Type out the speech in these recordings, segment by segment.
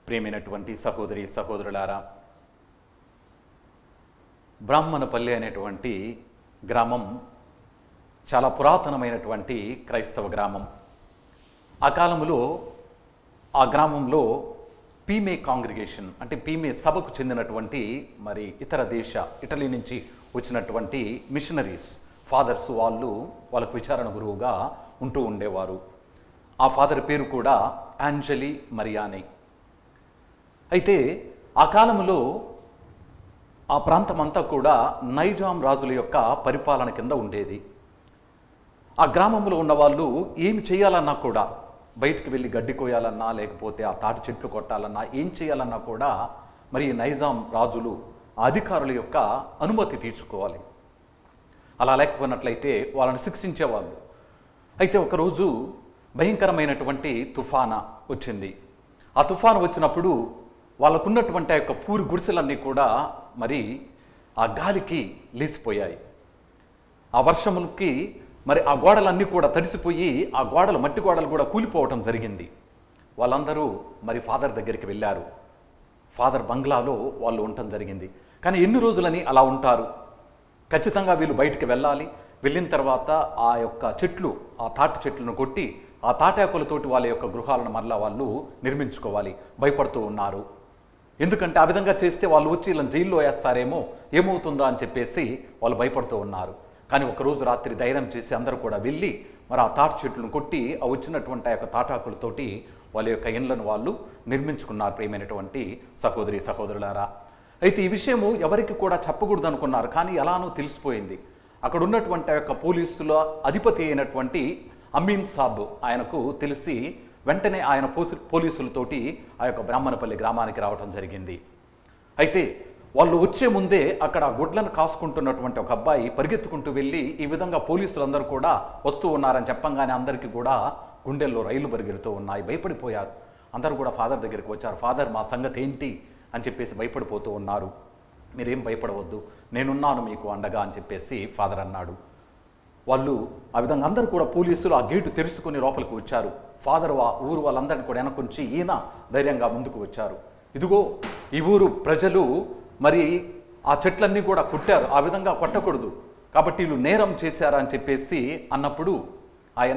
ప్రేమైనటువంటి సహోదరి సహోదరులారా బ్రాహ్మణపల్లి అనేటువంటి గ్రామం చాలా పురాతనమైనటువంటి క్రైస్తవ గ్రామం ఆ కాలంలో ఆ గ్రామంలో పీమే కాంగ్రిగేషన్ అంటే పీమే సభకు చెందినటువంటి మరి ఇతర దేశ ఇటలీ నుంచి వచ్చినటువంటి మిషనరీస్ ఫాదర్స్ వాళ్ళు వాళ్ళకు విచారణ గురువుగా ఉంటూ ఉండేవారు ఆ ఫాదర్ పేరు కూడా యాంజలి మరియాని అయితే ఆ కాలంలో ఆ ప్రాంతం అంతా కూడా నైజాం రాజుల యొక్క పరిపాలన కింద ఉండేది ఆ గ్రామంలో ఉన్న వాళ్ళు ఏమి చేయాలన్నా కూడా బయటికి వెళ్ళి గడ్డి కోయాలన్నా లేకపోతే ఆ తాటి చెట్లు కొట్టాలన్నా ఏం చేయాలన్నా కూడా మరి ఈ నైజాం రాజులు ఆ అధికారుల యొక్క అనుమతి తీసుకోవాలి అలా లేకపోయినట్లయితే వాళ్ళని శిక్షించేవాళ్ళు అయితే ఒకరోజు భయంకరమైనటువంటి తుఫాన వచ్చింది ఆ తుఫాను వచ్చినప్పుడు వాళ్ళకున్నటువంటి ఆ యొక్క పూరి గుడిసెలన్నీ కూడా మరి ఆ గాలికి లేసిపోయాయి ఆ వర్షములకి మరి ఆ గోడలన్నీ కూడా తడిసిపోయి ఆ గోడలు మట్టి గోడలు కూడా కూలిపోవటం జరిగింది వాళ్ళందరూ మరి ఫాదర్ దగ్గరికి వెళ్ళారు ఫాదర్ బంగ్లాలో వాళ్ళు ఉండటం జరిగింది కానీ ఎన్ని రోజులని అలా ఉంటారు ఖచ్చితంగా వీళ్ళు బయటికి వెళ్ళాలి వెళ్ళిన తర్వాత ఆ యొక్క చెట్లు ఆ తాటి చెట్లను కొట్టి ఆ తాటాకులతోటి వాళ్ళ యొక్క గృహాలను మరలా వాళ్ళు నిర్మించుకోవాలి భయపడుతూ ఉన్నారు ఎందుకంటే ఆ విధంగా చేస్తే వాళ్ళు వచ్చి వీళ్ళని జైల్లో వేస్తారేమో ఏమవుతుందో అని చెప్పేసి వాళ్ళు భయపడుతూ ఉన్నారు కానీ ఒకరోజు రాత్రి ధైర్యం చేసి అందరూ కూడా వెళ్ళి మరి ఆ తాటి చెట్లను కొట్టి ఆ వచ్చినటువంటి ఆ యొక్క తాటాకులతోటి వాళ్ళ యొక్క ఇండ్లను వాళ్ళు నిర్మించుకున్నారు ప్రియమైనటువంటి సహోదరి సహోదరులారా అయితే ఈ విషయము ఎవరికి కూడా చెప్పకూడదు అనుకున్నారు కానీ ఎలానో తెలిసిపోయింది అక్కడ ఉన్నటువంటి ఆ యొక్క పోలీసుల అధిపతి అయినటువంటి అమీన్ సాబ్ ఆయనకు తెలిసి వెంటనే ఆయన పోసి పోలీసులతోటి ఆ యొక్క బ్రాహ్మణపల్లి గ్రామానికి రావడం జరిగింది అయితే వాళ్ళు వచ్చే ముందే అక్కడ గుడ్లను కాసుకుంటున్నటువంటి ఒక అబ్బాయి పరిగెత్తుకుంటూ వెళ్ళి ఈ విధంగా పోలీసులందరూ కూడా వస్తూ ఉన్నారని చెప్పంగానే అందరికీ కూడా గుండెల్లో రైళ్లు పరిగెడుతూ ఉన్నాయి భయపడిపోయారు అందరూ కూడా ఫాదర్ దగ్గరికి వచ్చారు ఫాదర్ మా సంగతి ఏంటి అని చెప్పేసి భయపడిపోతూ ఉన్నారు మీరేం భయపడవద్దు నేనున్నాను మీకు అండగా అని చెప్పేసి ఫాదర్ అన్నాడు వాళ్ళు ఆ విధంగా అందరూ కూడా పోలీసులు ఆ గేటు తెరుచుకొని లోపలికి వచ్చారు ఫాదర్ వా ఊరు వాళ్ళందరినీ కూడా వెనకొంచి ఈయన ధైర్యంగా ముందుకు వచ్చారు ఇదిగో ఈ ఊరు ప్రజలు మరి ఆ చెట్లన్నీ కూడా కొట్టారు ఆ విధంగా కొట్టకూడదు కాబట్టి వీళ్ళు నేరం చేశారా అని చెప్పేసి అన్నప్పుడు ఆయన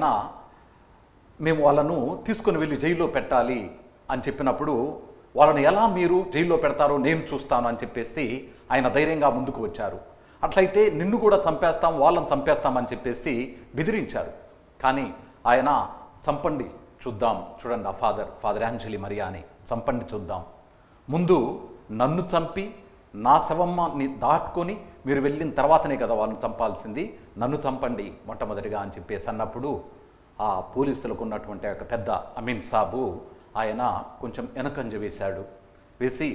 మేము వాళ్ళను తీసుకొని వెళ్ళి జైల్లో పెట్టాలి అని చెప్పినప్పుడు వాళ్ళని ఎలా మీరు జైల్లో పెడతారో నేను చూస్తాను అని చెప్పేసి ఆయన ధైర్యంగా ముందుకు వచ్చారు అట్లయితే నిన్ను కూడా చంపేస్తాం వాళ్ళని చంపేస్తామని చెప్పేసి బెదిరించారు కానీ ఆయన చంపండి చూద్దాం చూడండి ఆ ఫాదర్ ఫాదర్ యాంజలి మరియాని చంపండి చూద్దాం ముందు నన్ను చంపి నా శవమ్మని దాటుకొని మీరు వెళ్ళిన తర్వాతనే కదా వాళ్ళని చంపాల్సింది నన్ను చంపండి మొట్టమొదటిగా అని చెప్పేసి అన్నప్పుడు ఆ పోలీసులకు ఉన్నటువంటి ఆ యొక్క పెద్ద అమీన్ సాబు ఆయన కొంచెం వెనకంజ వేశాడు వేసి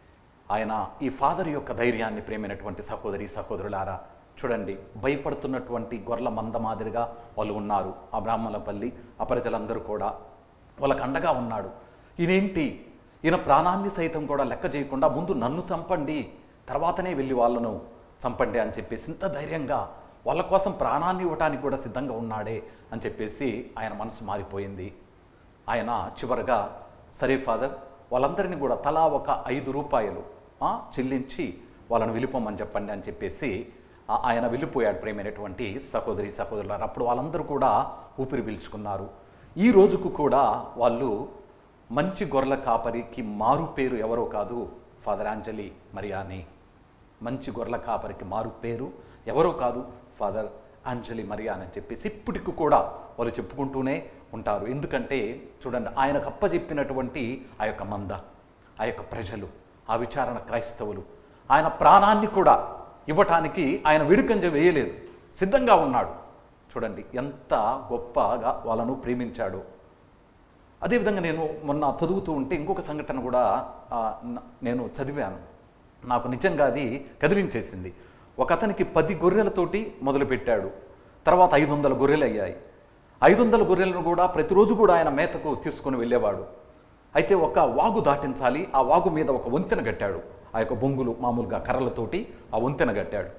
ఆయన ఈ ఫాదర్ యొక్క ధైర్యాన్ని ప్రేమైనటువంటి సహోదరి సహోదరులారా చూడండి భయపడుతున్నటువంటి గొర్రెల మంద మాదిరిగా వాళ్ళు ఉన్నారు ఆ బ్రాహ్మణపల్లి ఆ ప్రజలందరూ కూడా వాళ్ళకు అండగా ఉన్నాడు ఈయనేంటి ఈయన ప్రాణాన్ని సైతం కూడా లెక్క చేయకుండా ముందు నన్ను చంపండి తర్వాతనే వెళ్ళి వాళ్ళను చంపండి అని చెప్పేసి ఇంత ధైర్యంగా వాళ్ళ కోసం ప్రాణాన్ని ఇవ్వటానికి కూడా సిద్ధంగా ఉన్నాడే అని చెప్పేసి ఆయన మనసు మారిపోయింది ఆయన చివరగా సరే ఫాదర్ వాళ్ళందరినీ కూడా తలా ఒక ఐదు రూపాయలు ఆ, చెల్లించి వాళ్ళని వెళ్ళిపోమని చెప్పండి అని చెప్పేసి ఆ- ఆయన వెళ్ళిపోయాడు ప్రేమైనటువంటి సహోదరి సహోదరులారు అప్పుడు వాళ్ళందరూ కూడా ఊపిరి పీల్చుకున్నారు ఈ రోజుకు కూడా వాళ్ళు మంచి గొర్రెల కాపరికి మారు పేరు ఎవరో కాదు ఫాదర్ ఆంజలి మరియాని మంచి గొర్రెల కాపరికి మారు పేరు ఎవరో కాదు ఫాదర్ అంజలి మరియా అని చెప్పేసి ఇప్పటికి కూడా వాళ్ళు చెప్పుకుంటూనే ఉంటారు ఎందుకంటే చూడండి ఆయనకు అప్పచెప్పినటువంటి ఆ యొక్క మంద ఆ యొక్క ప్రజలు ఆ విచారణ క్రైస్తవులు ఆయన ప్రాణాన్ని కూడా ఇవ్వటానికి ఆయన విడుకంజ వేయలేదు సిద్ధంగా ఉన్నాడు చూడండి ఎంత గొప్పగా వాళ్ళను ప్రేమించాడు అదేవిధంగా నేను మొన్న చదువుతూ ఉంటే ఇంకొక సంఘటన కూడా ఆ, న- నేను చదివాను నాకు నిజంగా అది కదిలించేసింది ఒక అతనికి పది గొర్రెలతోటి మొదలుపెట్టాడు తర్వాత ఐదు వందల గొర్రెలు అయ్యాయి ఐదు వందల గొర్రెలను కూడా ప్రతిరోజు కూడా ఆయన మేతకు తీసుకొని వెళ్ళేవాడు అయితే ఒక వాగు దాటించాలి ఆ వాగు మీద ఒక వంతెన కట్టాడు ఆ యొక్క బొంగులు మామూలుగా కర్రలతోటి ఆ వంతెన కట్టాడు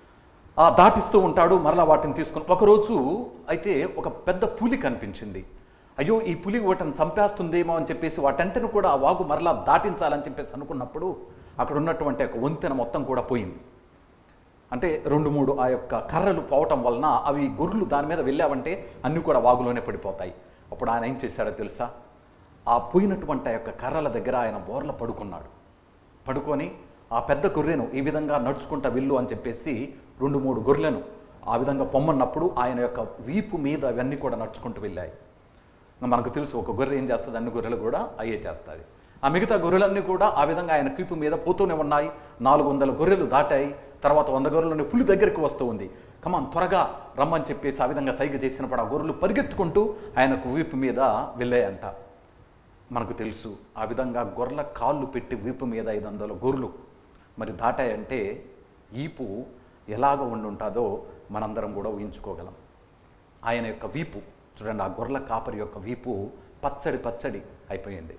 ఆ దాటిస్తూ ఉంటాడు మరలా వాటిని తీసుకుని ఒకరోజు అయితే ఒక పెద్ద పులి కనిపించింది అయ్యో ఈ పులి వాటిని చంపేస్తుందేమో అని చెప్పేసి వాటంటిని కూడా ఆ వాగు మరలా దాటించాలని చెప్పేసి అనుకున్నప్పుడు అక్కడ ఉన్నటువంటి ఒక వంతెన మొత్తం కూడా పోయింది అంటే రెండు మూడు ఆ యొక్క కర్రలు పోవటం వలన అవి గొర్రెలు దాని మీద వెళ్ళావంటే అన్నీ కూడా వాగులోనే పడిపోతాయి అప్పుడు ఆయన ఏం చేశాడో తెలుసా ఆ పోయినటువంటి ఆ యొక్క కర్రల దగ్గర ఆయన బోర్ల పడుకున్నాడు పడుకొని ఆ పెద్ద గొర్రెను ఈ విధంగా నడుచుకుంటా వెళ్ళు అని చెప్పేసి రెండు మూడు గొర్రెలను ఆ విధంగా పొమ్మన్నప్పుడు ఆయన యొక్క వీపు మీద అవన్నీ కూడా నడుచుకుంటూ వెళ్ళాయి ఇంకా మనకు తెలుసు ఒక గొర్రె ఏం చేస్తుంది అన్ని గొర్రెలు కూడా అయ్యే చేస్తుంది ఆ మిగతా గొర్రెలన్నీ కూడా ఆ విధంగా ఆయన కీపు మీద పోతూనే ఉన్నాయి నాలుగు వందల గొర్రెలు దాటాయి తర్వాత వంద గొర్రెలని పులి దగ్గరికి వస్తూ ఉంది కమాన్ త్వరగా రమ్మని చెప్పేసి ఆ విధంగా సైగ చేసినప్పుడు ఆ గొర్రెలు పరిగెత్తుకుంటూ ఆయనకు వీపు మీద వెళ్ళాయంట మనకు తెలుసు ఆ విధంగా గొర్రెల కాళ్ళు పెట్టి వీపు మీద ఐదు వందల గొర్రెలు మరి దాటాయంటే ఈపు ఎలాగ ఉండి ఉంటుందో మనందరం కూడా ఊహించుకోగలం ఆయన యొక్క వీపు చూడండి ఆ గొర్రెల కాపరి యొక్క వీపు పచ్చడి పచ్చడి అయిపోయింది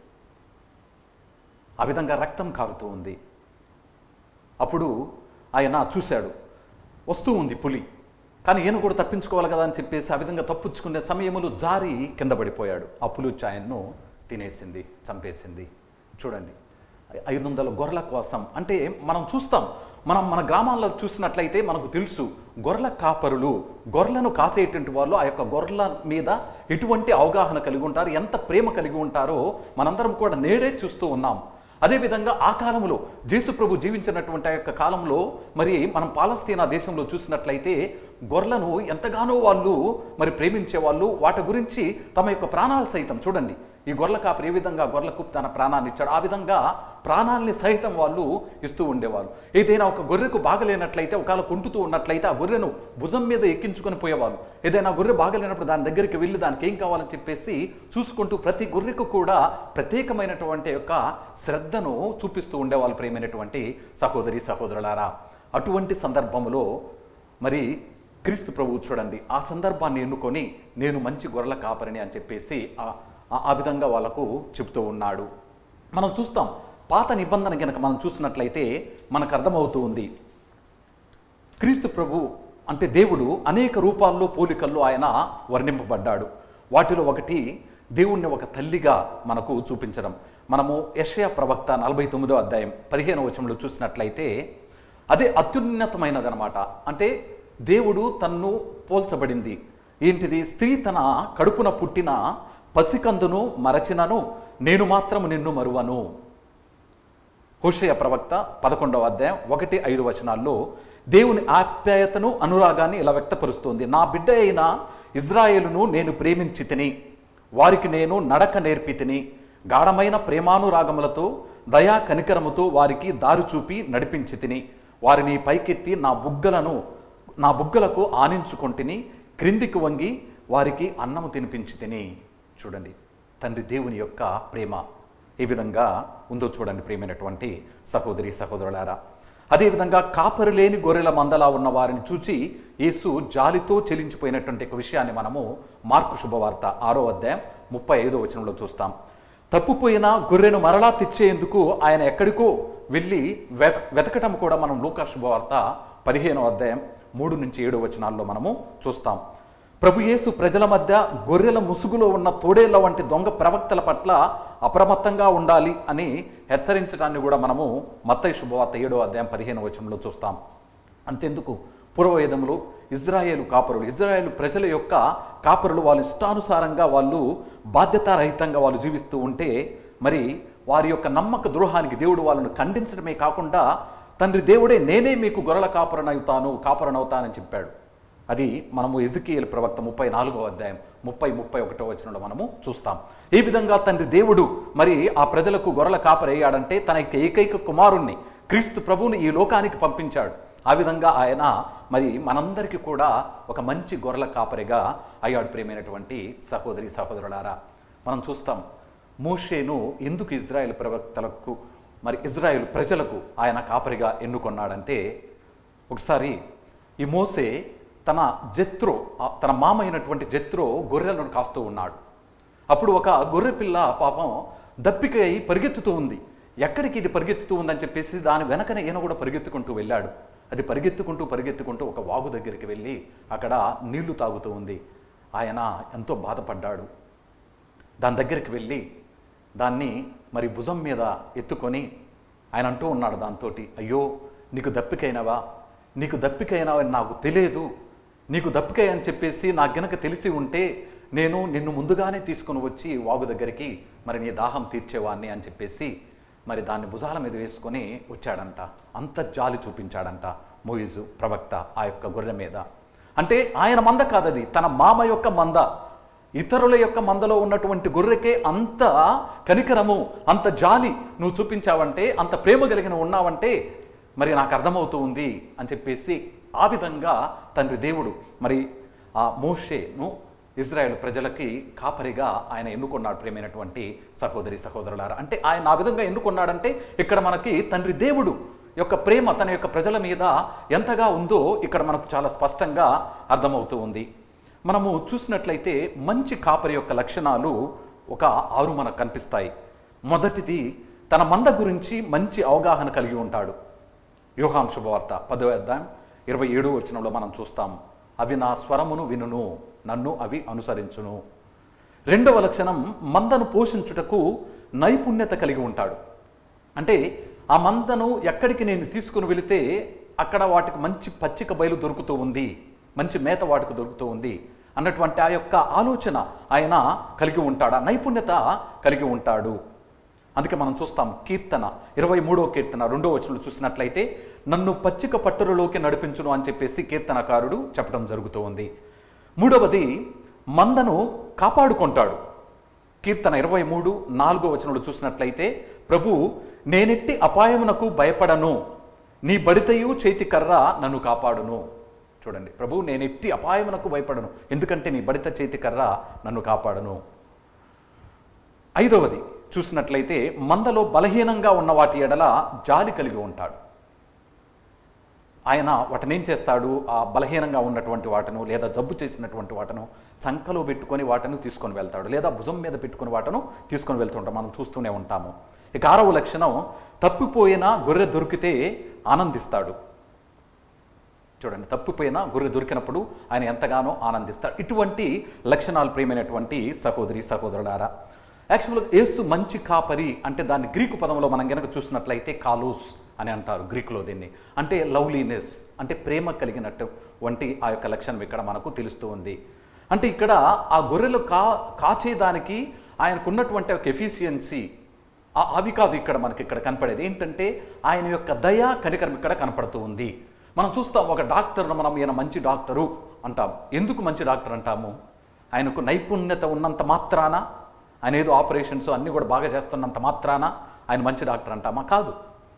ఆ విధంగా రక్తం కారుతూ ఉంది అప్పుడు ఆయన చూశాడు వస్తూ ఉంది పులి కానీ ఈయన కూడా తప్పించుకోవాలి కదా అని చెప్పేసి ఆ విధంగా తప్పించుకునే సమయములు జారి కింద పడిపోయాడు ఆ పులి వచ్చి ఆయన్ను తినేసింది చంపేసింది చూడండి ఐదు వందల గొర్రెల కోసం అంటే మనం చూస్తాం మనం మన గ్రామాల్లో చూసినట్లయితే మనకు తెలుసు గొర్రెల కాపరులు గొర్రెలను కాసేటువంటి వాళ్ళు ఆ యొక్క గొర్రెల మీద ఎటువంటి అవగాహన కలిగి ఉంటారు ఎంత ప్రేమ కలిగి ఉంటారో మనందరం కూడా నేడే చూస్తూ ఉన్నాం అదేవిధంగా ఆ కాలంలో జేసు ప్రభు జీవించినటువంటి ఆ యొక్క కాలంలో మరి మనం పాలస్తీనా దేశంలో చూసినట్లయితే గొర్రెలను ఎంతగానో వాళ్ళు మరి ప్రేమించే వాళ్ళు వాటి గురించి తమ యొక్క ప్రాణాలు సైతం చూడండి ఈ గొర్రెల కాపరి ఏ విధంగా గొర్రెలకు తన ప్రాణాన్ని ఇచ్చాడు ఆ విధంగా ప్రాణాలని సహితం వాళ్ళు ఇస్తూ ఉండేవాళ్ళు ఏదైనా ఒక గొర్రెకు బాగలేనట్లయితే ఒకవేళ కుంటుతూ ఉన్నట్లయితే ఆ గొర్రెను భుజం మీద ఎక్కించుకొని పోయేవాళ్ళు ఏదైనా గొర్రె బాగలేనప్పుడు దాని దగ్గరికి వెళ్ళి దానికి ఏం కావాలని చెప్పేసి చూసుకుంటూ ప్రతి గొర్రెకు కూడా ప్రత్యేకమైనటువంటి యొక్క శ్రద్ధను చూపిస్తూ ఉండేవాళ్ళు ప్రేమైనటువంటి సహోదరి సహోదరులారా అటువంటి సందర్భంలో మరి క్రీస్తు ప్రభువు చూడండి ఆ సందర్భాన్ని ఎన్నుకొని నేను మంచి గొర్రెల కాపరిని అని చెప్పేసి ఆ- ఆ- ఆ విధంగా వాళ్ళకు చెప్తూ ఉన్నాడు మనం చూస్తాం పాత నిబంధన కనుక మనం చూసినట్లయితే మనకు అర్థమవుతూ ఉంది క్రీస్తు ప్రభు అంటే దేవుడు అనేక రూపాల్లో పోలికల్లో ఆయన వర్ణింపబడ్డాడు వాటిలో ఒకటి దేవుణ్ణి ఒక తల్లిగా మనకు చూపించడం మనము యెషయా ప్రవక్త నలభై తొమ్మిదో అధ్యాయం పదిహేను వచనంలో చూసినట్లయితే అదే అత్యున్నతమైనదనమాట అంటే దేవుడు తన్ను పోల్చబడింది ఏంటిది స్త్రీ తన కడుపున పుట్టిన పసికందును మరచినను నేను మాత్రము నిన్ను మరువను హోషయ ప్రవక్త పదకొండవ అధ్యాయం ఒకటి ఐదు వచనాల్లో దేవుని ఆప్యాయతను అనురాగాన్ని ఇలా వ్యక్తపరుస్తోంది నా బిడ్డ అయిన ఇజ్రాయేలును నేను ప్రేమించి తిని వారికి నేను నడక నేర్పి తిని గాఢమైన ప్రేమానురాగములతో దయా కనికరముతో వారికి దారి చూపి నడిపించి తిని వారిని పైకెత్తి నా బుగ్గలను నా బుగ్గలకు ఆనించుకొంటిని క్రిందికి వంగి వారికి అన్నము తినిపించి తిని చూడండి తండ్రి దేవుని యొక్క ప్రేమ ఏ విధంగా ఉందో చూడండి ప్రియమైనటువంటి సహోదరి సహోదరులారా అదేవిధంగా కాపరి లేని గొర్రెల మందలా ఉన్న వారిని చూచి యేసు జాలితో చెలించిపోయినటువంటి ఒక విషయాన్ని మనము మార్కు శుభవార్త ఆరో అధ్యాయం ముప్పై ఐదో వచనంలో చూస్తాం తప్పుపోయిన గొర్రెను మరలా తెచ్చేందుకు ఆయన ఎక్కడికో వెళ్ళి వెత వెతకటం కూడా మనం లూకా శుభవార్త పదిహేనో అధ్యాయం మూడు నుంచి ఏడు వచనాల్లో మనము చూస్తాం ప్రభు యేసు ప్రజల మధ్య గొర్రెల ముసుగులో ఉన్న తోడేళ్ల వంటి దొంగ ప్రవక్తల పట్ల అప్రమత్తంగా ఉండాలి అని హెచ్చరించడాన్ని కూడా మనము మత్తయి శుభవార్త ఏడో అధ్యాయం పదిహేను వచనంలో చూస్తాం అంతెందుకు పూర్వవేదంలో ఇజ్రాయేలు కాపరులు ఇజ్రాయేలు ప్రజల యొక్క కాపరులు వాళ్ళ ఇష్టానుసారంగా వాళ్ళు బాధ్యతారహితంగా వాళ్ళు జీవిస్తూ ఉంటే మరి వారి యొక్క నమ్మక ద్రోహానికి దేవుడు వాళ్ళను ఖండించడమే కాకుండా తండ్రి దేవుడే నేనే మీకు గొర్రెల కాపరనవుతాను కాపరనవుతానని చెప్పాడు అది మనము ఎజుకియల్ ప్రవక్త ముప్పై నాలుగో అధ్యాయం ముప్పై ముప్పై ఒకటో వచనంలో మనము చూస్తాం ఈ విధంగా తండ్రి దేవుడు మరి ఆ ప్రజలకు గొర్రెల కాపరయ్యాడంటే తన యొక్క ఏకైక కుమారుణ్ణి క్రీస్తు ప్రభువుని ఈ లోకానికి పంపించాడు ఆ విధంగా ఆయన మరి మనందరికీ కూడా ఒక మంచి గొర్రెల కాపరిగా అయ్యాడు ప్రేమైనటువంటి సహోదరి సహోదరులారా మనం చూస్తాం మోషేను ఎందుకు ఇజ్రాయెల్ ప్రవక్తలకు మరి ఇజ్రాయెల్ ప్రజలకు ఆయన కాపరిగా ఎన్నుకొన్నాడంటే ఒకసారి ఈ మోసే తన జత్రో ఆ తన మామ అయినటువంటి జత్రో గొర్రెలను కాస్తూ ఉన్నాడు అప్పుడు ఒక గొర్రె పిల్ల పాపం దప్పిక అయి పరిగెత్తుతూ ఉంది ఎక్కడికి ఇది పరిగెత్తుతూ ఉందని చెప్పేసి దాని వెనకనే ఈయన కూడా పరిగెత్తుకుంటూ వెళ్ళాడు అది పరిగెత్తుకుంటూ పరిగెత్తుకుంటూ ఒక వాగు దగ్గరికి వెళ్ళి అక్కడ నీళ్లు తాగుతూ ఉంది ఆయన ఎంతో బాధపడ్డాడు దాని దగ్గరికి వెళ్ళి దాన్ని మరి భుజం మీద ఎత్తుకొని ఆయన అంటూ ఉన్నాడు దాంతో అయ్యో నీకు దప్పికైనవా నీకు దప్పికైనావా అని నాకు తెలియదు నీకు దప్పికై అని చెప్పేసి నాకు గనక తెలిసి ఉంటే నేను నిన్ను ముందుగానే తీసుకుని వచ్చి వాగు దగ్గరికి మరి నీ దాహం తీర్చేవాడిని అని చెప్పేసి మరి దాన్ని భుజాల మీద వేసుకొని వచ్చాడంట అంత జాలి చూపించాడంట మోయిజు ప్రవక్త ఆ యొక్క గొర్రె మీద అంటే ఆయన మంద కాదది తన మామ యొక్క మంద ఇతరుల యొక్క మందలో ఉన్నటువంటి గొర్రెకే అంత కనికరము అంత జాలి నువ్వు చూపించావంటే అంత ప్రేమ కలిగిన ఉన్నావంటే మరి నాకు అర్థమవుతూ ఉంది అని చెప్పేసి ఆ విధంగా తండ్రి దేవుడు మరి ఆ మోషేను ఇజ్రాయెల్ ప్రజలకి కాపరిగా ఆయన ఎన్నుకున్నాడు ప్రేమైనటువంటి సహోదరి సహోదరులారా అంటే ఆయన ఆ విధంగా ఎన్నుకున్నాడంటే ఇక్కడ మనకి తండ్రి దేవుడు యొక్క ప్రేమ తన యొక్క ప్రజల మీద ఎంతగా ఉందో ఇక్కడ మనకు చాలా స్పష్టంగా అర్థమవుతూ ఉంది మనము చూసినట్లయితే మంచి కాపరి యొక్క లక్షణాలు ఒక ఆరు మనకు కనిపిస్తాయి మొదటిది తన మంద గురించి మంచి అవగాహన కలిగి ఉంటాడు యోహాన్ శుభవార్త పదో అధ్యాయం ఇరవై ఏడు వచనంలో మనం చూస్తాము అవి నా స్వరమును వినును నన్ను అవి అనుసరించును రెండవ లక్షణం మందను పోషించుటకు నైపుణ్యత కలిగి ఉంటాడు అంటే ఆ మందను ఎక్కడికి నేను తీసుకుని వెళితే అక్కడ వాటికి మంచి పచ్చిక బయలు దొరుకుతూ ఉంది మంచి మేత వాటికి దొరుకుతూ ఉంది అన్నటువంటి ఆ యొక్క ఆలోచన ఆయన కలిగి ఉంటాడు ఆ నైపుణ్యత కలిగి ఉంటాడు అందుకే మనం చూస్తాం కీర్తన ఇరవై మూడో కీర్తన రెండో వచనంలో చూసినట్లయితే నన్ను పచ్చిక పట్టులలోకి నడిపించును అని చెప్పేసి కీర్తనకారుడు చెప్పడం జరుగుతూ ఉంది మూడవది మందను కాపాడుకుంటాడు కీర్తన ఇరవై మూడు నాలుగో వచనంలో చూసినట్లయితే ప్రభు నేనెట్టి అపాయమునకు భయపడను నీ బడితయు చేతి కర్ర నన్ను కాపాడును చూడండి ప్రభు నేను ఎట్టి అపాయమునకు భయపడను ఎందుకంటే నీ బడిత చేతి కర్ర నన్ను కాపాడును ఐదవది చూసినట్లయితే మందలో బలహీనంగా ఉన్న వాటి ఎడల జాలి కలిగి ఉంటాడు ఆయన వాటిని ఏం చేస్తాడు ఆ బలహీనంగా ఉన్నటువంటి వాటను లేదా జబ్బు చేసినటువంటి వాటను చంకలో పెట్టుకొని వాటను తీసుకొని వెళ్తాడు లేదా భుజం మీద పెట్టుకొని వాటను తీసుకొని వెళ్తుంటాం మనం చూస్తూనే ఉంటాము ఇక ఆరవ లక్షణం తప్పిపోయిన గొర్రె దొరికితే ఆనందిస్తాడు చూడండి తప్పిపోయిన గొర్రె దొరికినప్పుడు ఆయన ఎంతగానో ఆనందిస్తాడు ఇటువంటి లక్షణాలు ప్రియమైనటువంటి సహోదరి సహోదరులారా యాక్చువల్గా యేసు మంచి కాపరి అంటే దాన్ని గ్రీకు పదంలో మనం గనక చూసినట్లయితే కాలూస్ అని అంటారు గ్రీకులో దీన్ని అంటే లవ్లీనెస్ అంటే ప్రేమ కలిగినట్టు వంటి ఆ యొక్క లక్షణం ఇక్కడ మనకు తెలుస్తూ ఉంది అంటే ఇక్కడ ఆ గొర్రెలు కా కాచేదానికి ఆయనకున్నటువంటి ఒక ఎఫిషియన్సీ ఆ- అవి కాదు ఇక్కడ మనకి ఇక్కడ కనపడేది ఏంటంటే ఆయన యొక్క దయ కనికరం ఇక్కడ కనపడుతూ ఉంది మనం చూస్తాం ఒక డాక్టర్ను మనం ఈయన మంచి డాక్టరు అంటాం ఎందుకు మంచి డాక్టర్ అంటాము ఆయనకు నైపుణ్యత ఉన్నంత మాత్రాన ఆయన ఏదో ఆపరేషన్స్ అన్నీ కూడా బాగా చేస్తున్నంత మాత్రాన ఆయన మంచి డాక్టర్ అంటామా కాదు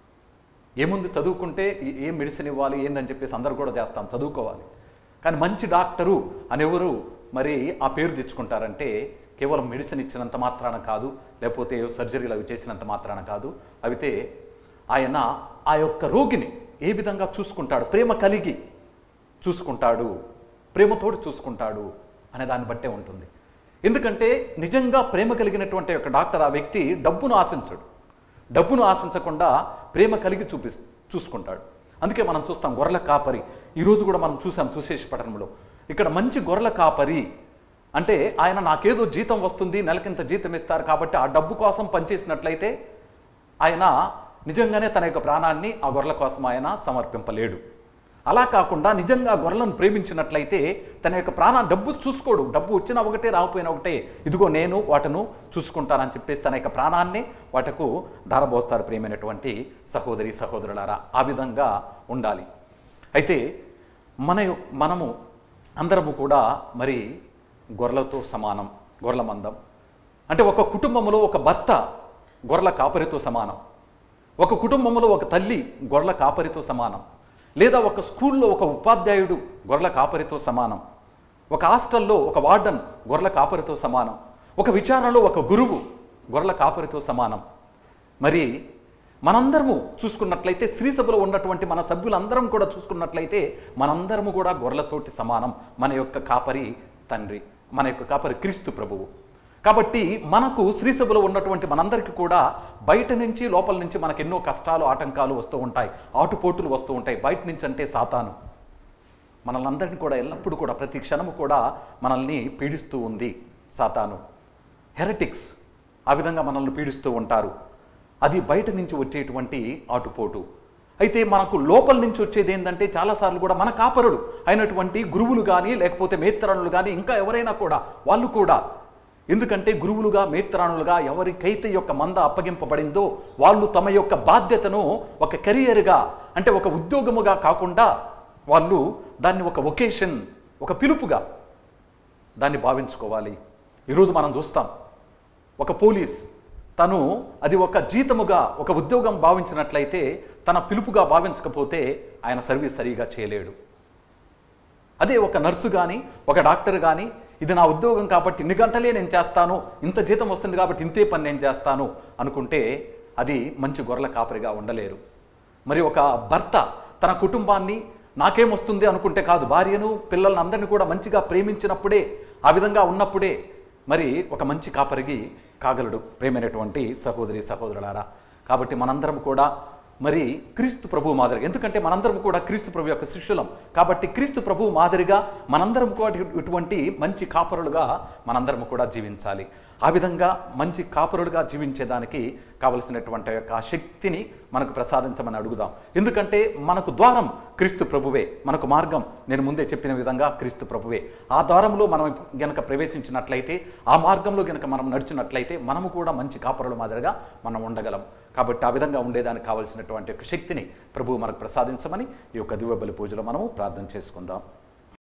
ఏముంది చదువుకుంటే ఏ- ఏ మెడిసిన్ ఇవ్వాలి ఏందని చెప్పేసి అందరూ కూడా చేస్తాం చదువుకోవాలి కానీ మంచి డాక్టరు అనేవరు మరి ఆ పేరు తెచ్చుకుంటారంటే కేవలం మెడిసిన్ ఇచ్చినంత మాత్రాన కాదు లేకపోతే ఏవో సర్జరీలు అవి చేసినంత మాత్రాన కాదు అయితే ఆయన ఆ యొక్క రోగిని ఏ విధంగా చూసుకుంటాడు ప్రేమ కలిగి చూసుకుంటాడు ప్రేమతోడు చూసుకుంటాడు అనే దాన్ని బట్టే ఉంటుంది ఎందుకంటే నిజంగా ప్రేమ కలిగినటువంటి ఒక డాక్టర్ ఆ వ్యక్తి డబ్బును ఆశించడు డబ్బును ఆశించకుండా ప్రేమ కలిగి చూపి చూసుకుంటాడు అందుకే మనం చూస్తాం గొర్రెల కాపరి ఈరోజు కూడా మనం చూసాం సుశేష పట్టణంలో ఇక్కడ మంచి గొర్రెల కాపరి అంటే ఆయన నాకేదో జీతం వస్తుంది నెలకింత జీతం ఇస్తారు కాబట్టి ఆ డబ్బు కోసం పనిచేసినట్లయితే ఆయన నిజంగానే తన యొక్క ప్రాణాన్ని ఆ గొర్రెల కోసం ఆయన సమర్పింపలేడు అలా కాకుండా నిజంగా ఆ గొర్రెలను ప్రేమించినట్లయితే తన యొక్క ప్రాణం డబ్బు చూసుకోడు డబ్బు వచ్చినా ఒకటే రాకపోయినా ఒకటే ఇదిగో నేను వాటను చూసుకుంటానని చెప్పేసి తన యొక్క ప్రాణాన్ని వాటకు ధారబోస్తాడు ప్రియమైనటువంటి సహోదరి సహోదరులారా ఆ విధంగా ఉండాలి అయితే మన యొ- మనము అందరము కూడా మరి గొర్రెలతో సమానం గొర్రెల మందం అంటే ఒక కుటుంబంలో ఒక భర్త గొర్రెల కాపరితో సమానం ఒక కుటుంబంలో ఒక తల్లి గొర్రెల కాపరితో సమానం లేదా ఒక స్కూల్లో ఒక ఉపాధ్యాయుడు గొర్రెల కాపరితో సమానం ఒక హాస్టల్లో ఒక వార్డన్ గొర్రెల కాపరితో సమానం ఒక విచారణలో ఒక గురువు గొర్రెల కాపరితో సమానం మరి మనందరము చూసుకున్నట్లయితే స్త్రీ సభలో ఉన్నటువంటి మన సభ్యులందరం కూడా చూసుకున్నట్లయితే మనందరము కూడా గొర్రెలతోటి సమానం మన యొక్క కాపరి తండ్రి మన యొక్క కాపరి క్రీస్తు ప్రభువు కాబట్టి మనకు శ్రీ సభలో ఉన్నటువంటి మనందరికీ కూడా బయట నుంచి లోపల నుంచి మనకు ఎన్నో కష్టాలు ఆటంకాలు వస్తూ ఉంటాయి ఆటుపోటులు వస్తూ ఉంటాయి బయట నుంచి అంటే సాతాను మనల్ని అందరినీ కూడా ఎల్లప్పుడూ కూడా ప్రతి క్షణము కూడా మనల్ని పీడిస్తూ ఉంది సాతాను హెరటిక్స్ ఆ విధంగా మనల్ని పీడిస్తూ ఉంటారు అది బయట నుంచి వచ్చేటువంటి ఆటుపోటు అయితే మనకు లోపల నుంచి వచ్చేది ఏంటంటే చాలాసార్లు కూడా మన కాపరుడు అయినటువంటి గురువులు కానీ లేకపోతే మేత్రాణులు కానీ ఇంకా ఎవరైనా కూడా వాళ్ళు కూడా ఎందుకంటే గురువులుగా మేత్రాణులుగా ఎవరికైతే యొక్క మంద అప్పగింపబడిందో వాళ్ళు తమ యొక్క బాధ్యతను ఒక కెరియర్గా అంటే ఒక ఉద్యోగముగా కాకుండా వాళ్ళు దాన్ని ఒక ఒకేషన్ ఒక పిలుపుగా దాన్ని భావించుకోవాలి ఈరోజు మనం చూస్తాం ఒక పోలీస్ తను అది ఒక జీతముగా ఒక ఉద్యోగం భావించినట్లయితే తన పిలుపుగా భావించకపోతే ఆయన సర్వీస్ సరిగా చేయలేడు అదే ఒక నర్సు కానీ ఒక డాక్టర్ కానీ ఇది నా ఉద్యోగం కాబట్టి ఇన్ని గంటలే నేను చేస్తాను ఇంత జీతం వస్తుంది కాబట్టి ఇంతే పని నేను చేస్తాను అనుకుంటే అది మంచి గొర్రెల కాపరిగా ఉండలేరు మరి ఒక భర్త తన కుటుంబాన్ని నాకేం వస్తుంది అనుకుంటే కాదు భార్యను పిల్లల్ని అందరినీ కూడా మంచిగా ప్రేమించినప్పుడే ఆ విధంగా ఉన్నప్పుడే మరి ఒక మంచి కాపరికి కాగలడు ప్రేమైనటువంటి సహోదరి సహోదరులారా కాబట్టి మనందరం కూడా మరి క్రీస్తు ప్రభు మాదిరిగా ఎందుకంటే మనందరం కూడా క్రీస్తు ప్రభు యొక్క శిష్యులం కాబట్టి క్రీస్తు ప్రభు మాదిరిగా మనందరం కూడా ఇటువంటి మంచి కాపరులుగా మనందరం కూడా జీవించాలి ఆ విధంగా మంచి కాపరులుగా జీవించేదానికి కావలసినటువంటి యొక్క ఆ శక్తిని మనకు ప్రసాదించమని అడుగుదాం ఎందుకంటే మనకు ద్వారం క్రీస్తు ప్రభువే మనకు మార్గం నేను ముందే చెప్పిన విధంగా క్రీస్తు ప్రభువే ఆ ద్వారంలో మనం గనక ప్రవేశించినట్లయితే ఆ మార్గంలో గనక మనం నడిచినట్లయితే మనము కూడా మంచి కాపరుల మాదిరిగా మనం ఉండగలం కాబట్టి ఆ విధంగా ఉండేదానికి కావలసినటువంటి యొక్క శక్తిని ప్రభువు మనకు ప్రసాదించమని ఈ యొక్క దివ్య బలి పూజలో మనము ప్రార్థన చేసుకుందాం